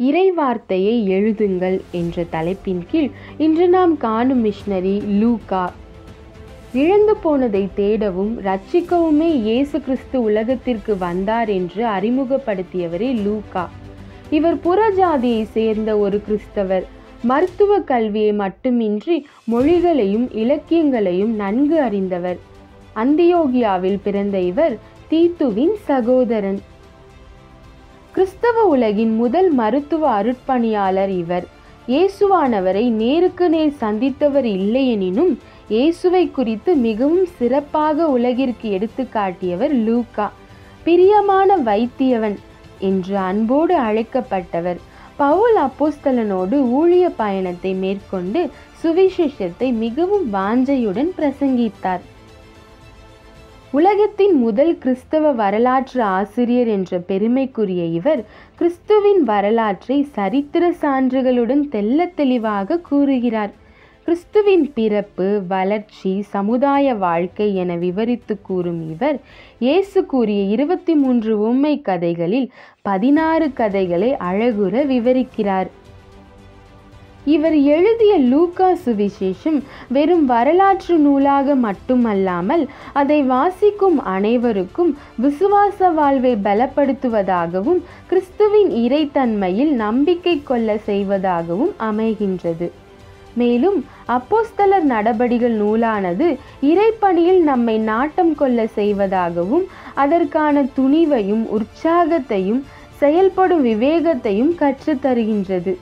இறைவார்த்தையை எழுதுங்கள் என்ற தலைப்பின் கீழ் இன்று நாம் காணும் மிஷனரி லூகா இழந்து போனதை தேடவும் ரட்சிக்கவுமே இயேசு கிறிஸ்து உலகத்திற்கு வந்தார் என்று அறிமுகப்படுத்தியவரே லூகா இவர் புறஜாதியை சேர்ந்த ஒரு கிறிஸ்தவர் மருத்துவ கல்வியை மட்டுமின்றி மொழிகளையும் இலக்கியங்களையும் நன்கு அறிந்தவர் அந்தியோகியாவில் பிறந்த இவர் தீத்துவின் சகோதரன் கிறிஸ்தவ உலகின் முதல் மருத்துவ அருட்பணியாளர் இவர் இயேசுவானவரை நேருக்கு நேர் சந்தித்தவர் இல்லையெனினும் இயேசுவை குறித்து மிகவும் சிறப்பாக உலகிற்கு எடுத்துக்காட்டியவர் லூக்கா பிரியமான வைத்தியவன் என்று அன்போடு அழைக்கப்பட்டவர் பவுல் அப்போஸ்தலனோடு ஊழிய பயணத்தை மேற்கொண்டு சுவிசேஷத்தை மிகவும் வாஞ்சையுடன் பிரசங்கித்தார் உலகத்தின் முதல் கிறிஸ்தவ வரலாற்று ஆசிரியர் என்ற பெருமைக்குரிய இவர் கிறிஸ்துவின் வரலாற்றை சரித்திர சான்றுகளுடன் தெள்ளத் தெளிவாக கூறுகிறார் கிறிஸ்துவின் பிறப்பு வளர்ச்சி சமுதாய வாழ்க்கை என விவரித்து கூறும் இவர் இயேசு கூறிய இருபத்தி மூன்று உண்மை கதைகளில் பதினாறு கதைகளை அழகுற விவரிக்கிறார் இவர் எழுதிய லூக்கா சுவிசேஷம் வெறும் வரலாற்று நூலாக மட்டுமல்லாமல் அதை வாசிக்கும் அனைவருக்கும் விசுவாச வாழ்வை பலப்படுத்துவதாகவும் கிறிஸ்துவின் இறைத்தன்மையில் நம்பிக்கை கொள்ள செய்வதாகவும் அமைகின்றது மேலும் அப்போஸ்தலர் நடபடிகள் நூலானது இறைப்பணியில் நம்மை நாட்டம் கொள்ள செய்வதாகவும் அதற்கான துணிவையும் உற்சாகத்தையும் செயல்படும் விவேகத்தையும் கற்றுத்தருகின்றது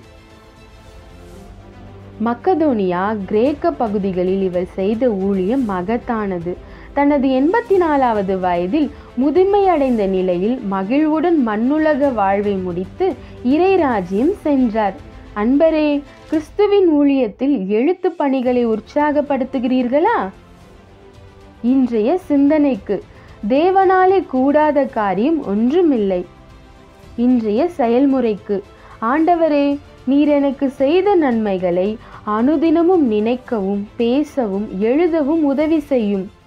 மக்கதோனியா கிரேக்க பகுதிகளில் இவர் செய்த ஊழியம் மகத்தானது தனது எண்பத்தி நாலாவது வயதில் முதுமையடைந்த நிலையில் மகிழ்வுடன் மண்ணுலக வாழ்வை முடித்து இறைராஜ்யம் சென்றார் அன்பரே கிறிஸ்துவின் ஊழியத்தில் எழுத்து பணிகளை உற்சாகப்படுத்துகிறீர்களா இன்றைய சிந்தனைக்கு தேவனாலே கூடாத காரியம் ஒன்றுமில்லை இன்றைய செயல்முறைக்கு ஆண்டவரே நீர் எனக்கு செய்த நன்மைகளை அனுதினமும் நினைக்கவும் பேசவும் எழுதவும் உதவி செய்யும்